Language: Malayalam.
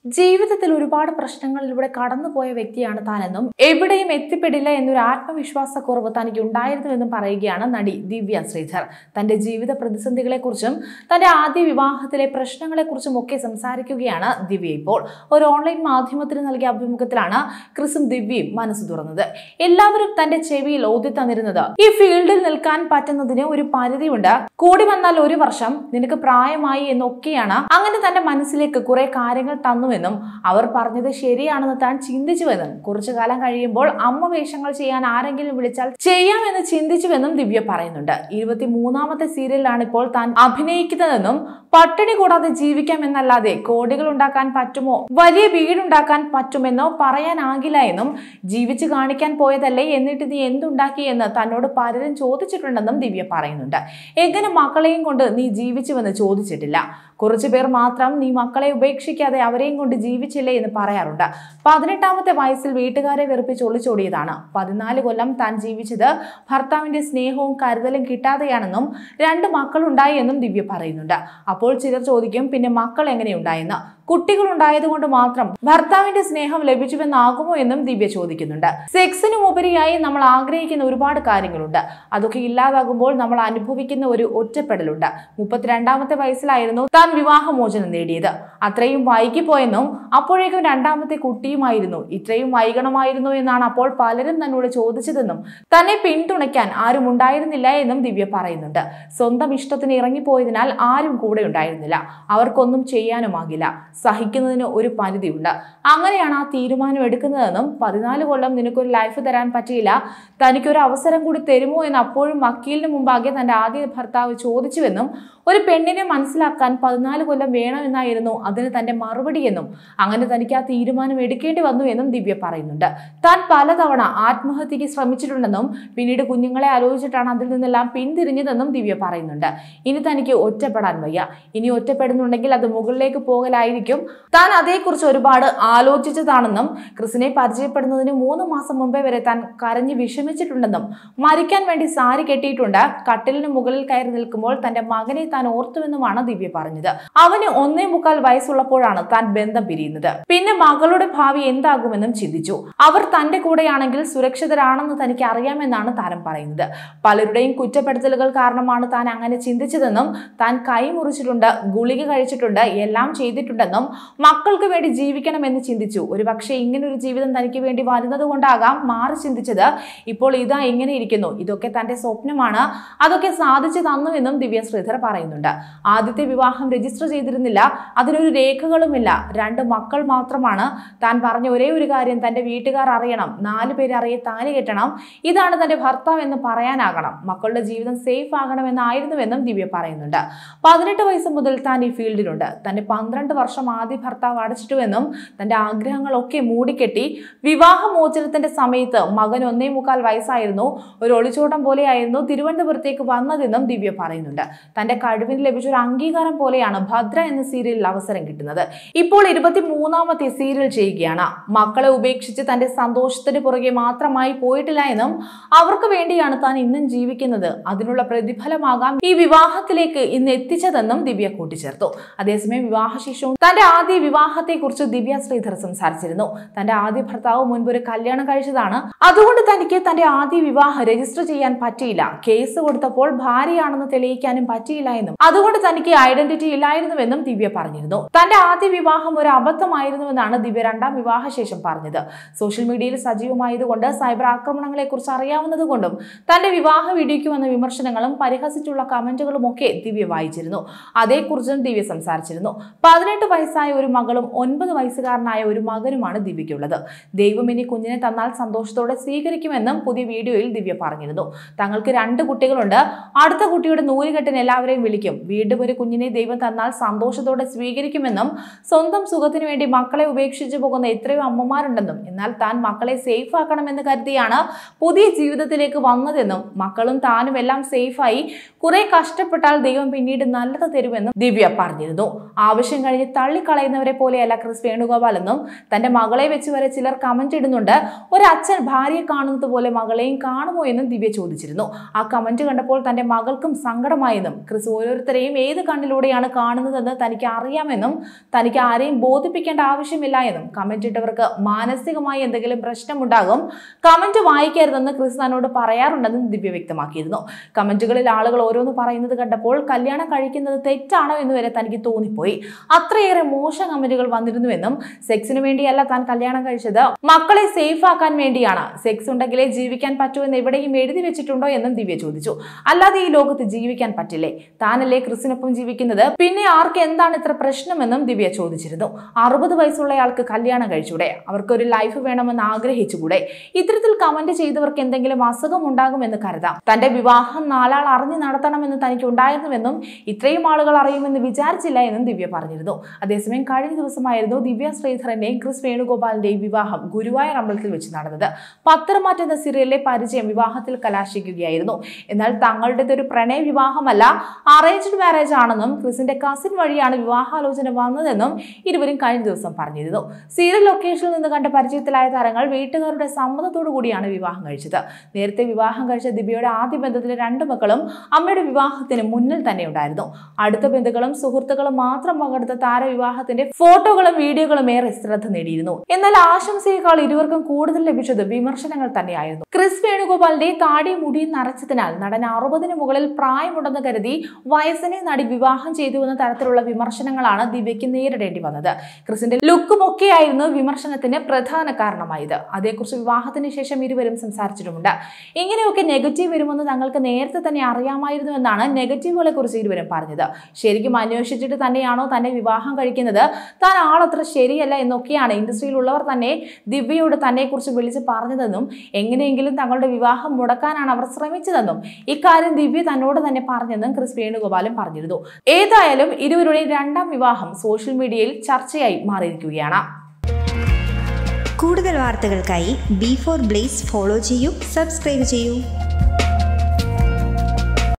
ജീവിതത്തിൽ ഒരുപാട് പ്രശ്നങ്ങളിലൂടെ കടന്നുപോയ വ്യക്തിയാണ് താനെന്നും എവിടെയും എത്തിപ്പെടില്ല എന്നൊരു ആത്മവിശ്വാസക്കുറവ് തനിക്ക് ഉണ്ടായിരുന്നുവെന്നും പറയുകയാണ് നടി ദിവ്യ ശ്രീധർ തന്റെ ജീവിത പ്രതിസന്ധികളെക്കുറിച്ചും തന്റെ ആദ്യ വിവാഹത്തിലെ പ്രശ്നങ്ങളെക്കുറിച്ചും ഒക്കെ സംസാരിക്കുകയാണ് ദിവ്യ ഇപ്പോൾ ഒരു ഓൺലൈൻ മാധ്യമത്തിന് നൽകിയ അഭിമുഖത്തിലാണ് ക്രിസും ദിവ്യയും മനസ്സ് തുറന്നത് എല്ലാവരും തന്റെ ചെവിയിൽ ഓതി തന്നിരുന്നത് ഈ ഫീൽഡിൽ നിൽക്കാൻ പറ്റുന്നതിന് ഒരു പരിധിയുണ്ട് കൂടി വന്നാൽ ഒരു വർഷം നിനക്ക് പ്രായമായി എന്നൊക്കെയാണ് അങ്ങനെ തന്റെ മനസ്സിലേക്ക് കുറെ കാര്യങ്ങൾ തന്നുവെന്നും അവർ പറഞ്ഞത് ശരിയാണെന്ന് താൻ ചിന്തിച്ചുവെന്നും കുറച്ചു കാലം കഴിയുമ്പോൾ അമ്മ വേഷങ്ങൾ ചെയ്യാൻ ആരെങ്കിലും വിളിച്ചാൽ ചെയ്യാമെന്ന് ചിന്തിച്ചുവെന്നും ദിവ്യ പറയുന്നുണ്ട് ഇരുപത്തി മൂന്നാമത്തെ സീരിയലിലാണ് ഇപ്പോൾ താൻ അഭിനയിക്കുന്നതെന്നും പട്ടിണി കൂടാതെ ജീവിക്കാമെന്നല്ലാതെ കോടികൾ ഉണ്ടാക്കാൻ പറ്റുമോ വലിയ വീടുണ്ടാക്കാൻ പറ്റുമെന്നോ പറയാനാകില്ല എന്നും ജീവിച്ചു കാണിക്കാൻ പോയതല്ലേ എന്നിട്ട് നീ എന്തുണ്ടാക്കി എന്ന് തന്നോട് പലരും ചോദിച്ചിട്ടുണ്ടെന്നും ദിവ്യ പറയുന്നുണ്ട് എങ്ങനെ മക്കളെയും കൊണ്ട് നീ ജീവിച്ചുവെന്ന് ചോദിച്ചിട്ടില്ല കുറച്ചു പേർ മാത്രം നീ മക്കളെ ഉപേക്ഷിക്കാതെ അവരെയും കൊണ്ട് ജീവിച്ചില്ലേ എന്ന് പറയാറുണ്ട് പതിനെട്ടാമത്തെ വയസ്സിൽ വീട്ടുകാരെ വെറുപ്പിച്ച് ഒളിച്ചോടിയതാണ് പതിനാല് കൊല്ലം താൻ ജീവിച്ചത് ഭർത്താവിന്റെ സ്നേഹവും കരുതലും കിട്ടാതെയാണെന്നും രണ്ട് മക്കളുണ്ടായി എന്നും ദിവ്യ പറയുന്നുണ്ട് അപ്പോൾ ചിലർ ചോദിക്കും പിന്നെ മക്കൾ എങ്ങനെയുണ്ടായെന്ന് കുട്ടികൾ ഉണ്ടായതുകൊണ്ട് മാത്രം ഭർത്താവിന്റെ സ്നേഹം ലഭിച്ചുവെന്നാകുമോ എന്നും ദിവ്യ ചോദിക്കുന്നുണ്ട് സെക്സിനും ഉപരിയായി നമ്മൾ ആഗ്രഹിക്കുന്ന ഒരുപാട് കാര്യങ്ങളുണ്ട് അതൊക്കെ ഇല്ലാതാകുമ്പോൾ നമ്മൾ അനുഭവിക്കുന്ന ഒരു ഒറ്റപ്പെടലുണ്ട് മുപ്പത്തിരണ്ടാമത്തെ വയസ്സിലായിരുന്നു താൻ വിവാഹമോചനം നേടിയത് അത്രയും വൈകിപ്പോയെന്നും അപ്പോഴേക്കും രണ്ടാമത്തെ കുട്ടിയുമായിരുന്നു ഇത്രയും വൈകണമായിരുന്നു എന്നാണ് അപ്പോൾ പലരും തന്നോട് ചോദിച്ചതെന്നും തന്നെ പിന്തുണയ്ക്കാൻ ആരും ഉണ്ടായിരുന്നില്ല എന്നും ദിവ്യ പറയുന്നുണ്ട് സ്വന്തം ഇഷ്ടത്തിന് ഇറങ്ങിപ്പോയതിനാൽ ആരും കൂടെ ഉണ്ടായിരുന്നില്ല അവർക്കൊന്നും ചെയ്യാനുമാകില്ല സഹിക്കുന്നതിന് ഒരു പരിധിയുണ്ട് അങ്ങനെയാണ് ആ തീരുമാനം എടുക്കുന്നതെന്നും പതിനാല് കൊല്ലം നിനക്കൊരു ലൈഫ് തരാൻ പറ്റിയില്ല തനിക്കൊരു അവസരം കൂടി തരുമോ എന്ന് അപ്പോഴും വക്കീലിന് മുമ്പാകെ തന്റെ ആദ്യ ഭർത്താവ് ചോദിച്ചുവെന്നും ഒരു പെണ്ണിനെ മനസ്സിലാക്കാൻ പതിനാല് കൊല്ലം വേണമെന്നായിരുന്നു അതിന് തന്റെ മറുപടി എന്നും അങ്ങനെ തനിക്ക് ആ തീരുമാനം എടുക്കേണ്ടി വന്നു എന്നും ദിവ്യ പറയുന്നുണ്ട് താൻ പലതവണ ആത്മഹത്യക്ക് ശ്രമിച്ചിട്ടുണ്ടെന്നും പിന്നീട് കുഞ്ഞുങ്ങളെ ആലോചിച്ചിട്ടാണ് അതിൽ നിന്നെല്ലാം പിന്തിരിഞ്ഞതെന്നും ദിവ്യ പറയുന്നുണ്ട് ഇനി തനിക്ക് ഒറ്റപ്പെടാൻ വയ്യ ഇനി ഒറ്റപ്പെടുന്നുണ്ടെങ്കിൽ അത് മുകളിലേക്ക് പോകലായിരിക്കും താൻ അതേക്കുറിച്ച് ഒരുപാട് ആലോചിച്ചതാണെന്നും ക്രിസിനെ പരിചയപ്പെടുന്നതിന് മൂന്ന് മാസം മുമ്പേ വരെ താൻ കരഞ്ഞ് വിഷമിച്ചിട്ടുണ്ടെന്നും മരിക്കാൻ വേണ്ടി സാരി കെട്ടിയിട്ടുണ്ട് കട്ടിലിന് മുകളിൽ കയറി നിൽക്കുമ്പോൾ തന്റെ മകനെ താൻ ഓർത്തുവെന്നുമാണ് ദിവ്യ പറഞ്ഞത് അവന് ഒന്നേ മുക്കാൽ വയസ്സുള്ളപ്പോഴാണ് താൻ ബന്ധം പിരിയുന്നത് പിന്നെ മകളുടെ ഭാവി എന്താകുമെന്നും ചിന്തിച്ചു അവർ തന്റെ കൂടെയാണെങ്കിൽ സുരക്ഷിതരാണെന്ന് തനിക്ക് അറിയാമെന്നാണ് താരം പറയുന്നത് പലരുടെയും കുറ്റപ്പെടുത്തലുകൾ കാരണമാണ് താൻ അങ്ങനെ ചിന്തിച്ചതെന്നും താൻ കൈമുറിച്ചിട്ടുണ്ട് ഗുളിക കഴിച്ചിട്ടുണ്ട് എല്ലാം ചെയ്തിട്ടുണ്ടെന്നും മക്കൾക്ക് വേണ്ടി ജീവിക്കണമെന്ന് ചിന്തിച്ചു ഒരു പക്ഷേ ഇങ്ങനൊരു ജീവിതം തനിക്ക് വേണ്ടി വരുന്നത് കൊണ്ടാകാം മാറി ചിന്തിച്ചത് ഇപ്പോൾ ഇതാ ഇങ്ങനെ ഇരിക്കുന്നു ഇതൊക്കെ തന്റെ സ്വപ്നമാണ് അതൊക്കെ സാധിച്ചു തന്നുവെന്നും ദിവ്യ ശ്രീധർ പറയുന്നുണ്ട് ആദ്യത്തെ വിവാഹം രജിസ്റ്റർ ചെയ്തിരുന്നില്ല അതിനൊരു രേഖകളുമില്ല രണ്ട് മക്കൾ മാത്രമാണ് താൻ പറഞ്ഞ ഒരേ ഒരു കാര്യം തന്റെ വീട്ടുകാർ അറിയണം നാല് പേര് അറിയെ താലി കെട്ടണം ഇതാണ് തന്റെ ഭർത്താവ് എന്ന് പറയാനാകണം മക്കളുടെ ജീവിതം സേഫ് ആകണമെന്നായിരുന്നുവെന്നും ദിവ്യ പറയുന്നുണ്ട് പതിനെട്ട് വയസ്സ് മുതൽ താൻ ഈ ഫീൽഡിലുണ്ട് തന്റെ പന്ത്രണ്ട് വർഷം ആദ്യ ഭർത്താവ് അടച്ചിട്ടുവെന്നും തന്റെ ആഗ്രഹങ്ങളൊക്കെ മൂടിക്കെട്ടി വിവാഹമോചനത്തിന്റെ സമയത്ത് മകൻ ഒന്നേ മുക്കാൽ വയസ്സായിരുന്നു ഒരു ഒളിച്ചോട്ടം പോലെയായിരുന്നു തിരുവനന്തപുരത്തേക്ക് വന്നതെന്നും ദിവ്യ പറയുന്നുണ്ട് തന്റെ കഴിവിന് ലഭിച്ച ഒരു അംഗീകാരം പോലെയാണ് ഭദ്ര എന്ന സീരിയലിൽ അവസരം കിട്ടുന്നത് ഇപ്പോൾ ഇരുപത്തി മൂന്നാമത്തെ സീരിയൽ ചെയ്യുകയാണ് മക്കളെ ഉപേക്ഷിച്ച് തന്റെ സന്തോഷത്തിന് പുറകെ മാത്രമായി പോയിട്ടില്ല എന്നും അവർക്ക് വേണ്ടിയാണ് താൻ ഇന്നും ജീവിക്കുന്നത് അതിനുള്ള പ്രതിഫലമാകാം ഈ വിവാഹത്തിലേക്ക് ഇന്ന് എത്തിച്ചതെന്നും ദിവ്യ കൂട്ടിച്ചേർത്തു അതേസമയം വിവാഹശേഷവും തന്റെ ആദ്യ വിവാഹത്തെക്കുറിച്ച് ദിവ്യ ശ്രീധർ സംസാരിച്ചിരുന്നു തന്റെ ആദ്യ ഭർത്താവ് മുൻപ് ഒരു കല്യാണം കഴിച്ചതാണ് അതുകൊണ്ട് തനിക്ക് തന്റെ ആദ്യ വിവാഹം രജിസ്റ്റർ ചെയ്യാൻ പറ്റിയില്ല കേസ് കൊടുത്തപ്പോൾ ഭാര്യയാണെന്ന് തെളിയിക്കാനും പറ്റിയില്ല എന്നും അതുകൊണ്ട് തനിക്ക് ഐഡന്റിറ്റി ഇല്ലായിരുന്നുവെന്നും ദിവ്യ പറഞ്ഞിരുന്നു തന്റെ ആദ്യ വിവാഹം ഒരു അബദ്ധമായിരുന്നുവെന്നാണ് ദിവ്യ രണ്ടാം വിവാഹശേഷം പറഞ്ഞത് സോഷ്യൽ മീഡിയയിൽ സജീവമായതുകൊണ്ട് സൈബർ ആക്രമണങ്ങളെ കുറിച്ച് അറിയാവുന്നതുകൊണ്ടും തന്റെ വിവാഹ വീഡിയോയ്ക്ക് വന്ന വിമർശനങ്ങളും പരിഹസിച്ചുള്ള കമന്റുകളും ഒക്കെ ദിവ്യ വായിച്ചിരുന്നു അതേക്കുറിച്ചും ദിവ്യ സംസാരിച്ചിരുന്നു പതിനെട്ട് വയസ്സായ ഒരു മകളും ഒൻപത് വയസ്സുകാരനായ ഒരു മകനുമാണ് ദിവ്യയ്ക്കുള്ളത് ദൈവം ഇനി കുഞ്ഞിനെ തന്നാൽ സന്തോഷത്തോടെ സ്വീകരിക്കുമെന്നും പുതിയ വീഡിയോയിൽ ദിവ്യ പറഞ്ഞിരുന്നു തങ്ങൾക്ക് രണ്ട് കുട്ടികളുണ്ട് അടുത്ത കുട്ടിയുടെ നൂലുകെട്ടിന് എല്ലാവരെയും വിളിക്കും വീണ്ടും ഒരു കുഞ്ഞിനെ ദൈവം തന്നാൽ സന്തോഷത്തോടെ സ്വീകരിക്കുമെന്നും സ്വന്തം സുഖത്തിനു വേണ്ടി മക്കളെ ഉപേക്ഷിച്ചു പോകുന്ന എത്രയോ അമ്മമാരുണ്ടെന്നും എന്നാൽ താൻ മക്കളെ സേഫ് ആക്കണമെന്ന് കരുതിയാണ് പുതിയ ജീവിതത്തിലേക്ക് വന്നതെന്നും മക്കളും താനും എല്ലാം സേഫായി കുറെ കഷ്ടപ്പെട്ടാൽ ദൈവം പിന്നീട് നല്ലത് തരുമെന്നും ദിവ്യ പറഞ്ഞിരുന്നു ആവശ്യം കഴിഞ്ഞ് തള്ളിക്കളയുന്നവരെ പോലെയല്ല ക്രിസ് വേണുഗോപാൽ എന്നും തന്റെ മകളെ വെച്ച് വരെ ചിലർ കമന്റ് ഇടുന്നുണ്ട് ഒരു അച്ഛൻ ഭാര്യയെ കാണുന്നത് പോലെ മകളെയും കാണുമോ എന്നും ദിവ്യ ചോദിച്ചിരുന്നു ആ കമന്റ് കണ്ടപ്പോൾ തന്റെ മകൾക്കും സങ്കടമായെന്നും ക്രിസ് ഓരോരുത്തരെയും ഏത് കണ്ണിലൂടെയാണ് കാണുന്നതെന്ന് തനിക്ക് അറിയാമെന്നും തനിക്ക് ആരെയും ബോധിപ്പിക്കേണ്ട ആവശ്യമില്ല എന്നും കമന്റ് ഇട്ടവർക്ക് മാനസികമായി എന്തെങ്കിലും പ്രശ്നമുണ്ടാകും കമന്റ് വായിക്കരുതെന്ന് ക്രിസ് തന്നോട് പറയാറുണ്ടെന്നും ദിവ്യ വ്യക്തമാക്കിയിരുന്നു കമന്റുകളിൽ ആളുകൾ ഓരോന്ന് പറയുന്നത് കണ്ടപ്പോൾ കല്യാണം കഴിക്കുന്നത് തെറ്റാണോ എന്ന് വരെ തനിക്ക് തോന്നിപ്പോയി അത്രയേറെ മോശം കമന്റുകൾ വന്നിരുന്നുവെന്നും സെക്സിന് വേണ്ടിയല്ല താൻ കല്യാണം കഴിച്ചത് മക്കളെ സേഫ് ആക്കാൻ വേണ്ടിയാണ് സെക്സ് ഉണ്ടെങ്കിലേ ജീവിക്കാൻ പറ്റൂ എന്ന് എവിടെയും എഴുതി വെച്ചിട്ടുണ്ടോ എന്നും ദിവ്യ ചോദിച്ചു അല്ലാതെ ഈ ലോകത്ത് ജീവിക്കാൻ പറ്റില്ലേ താനല്ലേ ക്രിസിനൊപ്പം ജീവിക്കുന്നത് പിന്നെ ആർക്ക് എന്താണ് ഇത്ര പ്രശ്നമെന്നും ദിവ്യ ചോദിച്ചിരുന്നു അറുപത് വയസ്സുള്ളയാൾക്ക് കല്യാണം കഴിച്ചൂടെ അവർക്കൊരു ലൈഫ് വേണമെന്ന് ആഗ്രഹിച്ചുകൂടെ ഇത്തരത്തിൽ കമന്റ് ചെയ്തവർക്ക് എന്തെങ്കിലും അസുഖം ഉണ്ടാകുമെന്ന് കരുതാം തന്റെ വിവാഹം നാലാൾ അറിഞ്ഞു നടത്തണമെന്ന് തനിക്ക് ഉണ്ടായിരുന്നുവെന്നും ഇത്രയും ആളുകൾ അറിയുമെന്ന് വിചാരിച്ചില്ല എന്നും ദിവ്യ പറഞ്ഞിരുന്നു അതേസമയം കഴിഞ്ഞ ദിവസമായിരുന്നു ദിവ്യ ശ്രീധരന്റെയും ക്രിസ് വേണുഗോപാലിന്റെയും വിവാഹം ഗുരുവായൂർ അമ്പലത്തിൽ വെച്ച് നടന്നത് പത്രമാറ്റ് എന്ന സീരിയലിലെ പരിചയം വിവാഹത്തിൽ കലാശിക്കുകയായിരുന്നു എന്നാൽ തങ്ങളുടേത് ഒരു പ്രണയ വിവാഹമല്ല അറേഞ്ച്ഡ് മാരേജ് ആണെന്നും ക്രിസിന്റെ കസിൻ വഴിയാണ് വിവാഹാലോചന വന്നതെന്നും ഇരുവരും കഴിഞ്ഞ ദിവസം പറഞ്ഞിരുന്നു സീരിയൽ ലൊക്കേഷനിൽ നിന്ന് കണ്ട പരിചയത്തിലായ താരങ്ങൾ വീട്ടുകാരുടെ സമ്മതത്തോടു കൂടിയാണ് വിവാഹം കഴിച്ചത് നേരത്തെ വിവാഹം കഴിച്ച ദിവ്യയുടെ ആദ്യ ബന്ധത്തിലെ രണ്ടു മക്കളും അമ്മയുടെ വിവാഹത്തിന് മുന്നിൽ തന്നെ ഉണ്ടായിരുന്നു അടുത്ത ബന്ധുക്കളും സുഹൃത്തുക്കളും മാത്രം പങ്കെടുത്ത താരവിവാഹത്തിന്റെ ഫോട്ടോകളും വീഡിയോകളും ഏറെ ശ്രദ്ധ നേടിയിരുന്നു എന്നാൽ ആശംസയേക്കാൾ ഇരുവർക്കും കൂടുതൽ ലഭിച്ചത് വിമർശനങ്ങൾ തന്നെയായിരുന്നു ക്രിസ് വേണുഗോപാലിന്റെ താടി മുടിയും നരച്ചതിനാൽ നടൻ അറുപതിന് മുകളിൽ പ്രായമുണ്ടെന്ന് കരുതി വയസ്സിനെ നടി വിവാഹം ചെയ്തു എന്ന തരത്തിലുള്ള വിമർശനങ്ങളാണ് ദിവ്യയ്ക്ക് നേരിടേണ്ടി വന്നത് ക്രിസിന്റെ ലുക്കും ഒക്കെയായിരുന്നു വിമർശനത്തിന് പ്രധാന കാരണമായത് അതേക്കുറിച്ച് വിവാഹത്തിന് ശേഷം ഇരുവരും സംസാരിച്ചിട്ടുമുണ്ട് ഇങ്ങനെയൊക്കെ നെഗറ്റീവ് വരുമെന്ന് തങ്ങൾക്ക് നേരത്തെ തന്നെ അറിയാമായിരുന്നു എന്നാണ് നെഗറ്റീവുകളെ കുറിച്ച് ഇരുവരും പറഞ്ഞത് ശരിക്കും അന്വേഷിച്ചിട്ട് തന്നെയാണോ തന്നെ വിവാഹം കഴിക്കുന്നത് താൻ ആളത്ര ശരിയല്ല എന്നൊക്കെയാണ് ഇൻഡസ്ട്രിയിലുള്ളവർ തന്നെ ദിവ്യയോട് തന്നെക്കുറിച്ച് വിളിച്ച് പറഞ്ഞതെന്നും എങ്ങനെയെങ്കിലും തങ്ങളുടെ വിവാഹം മുടക്കാനാണ് അവർ ശ്രമിച്ചതെന്നും ഇക്കാര്യം ദിവ്യ തന്നോട് തന്നെ പറഞ്ഞെന്നും ക്രിസ് വേണുഗോപാലും പറഞ്ഞിരുന്നു ഏതായാലും ഇരുവരുടെയും രണ്ടാം വിവാഹം സോഷ്യൽ മീഡിയയിൽ ചർച്ചയായി മാറിയിരിക്കുകയാണ് കൂടുതൽ വാർത്തകൾക്കായി ബി ഫോർ ബ്ലേസ് ഫോളോ ചെയ്യൂ സബ്സ്ക്രൈബ് ചെയ്യൂ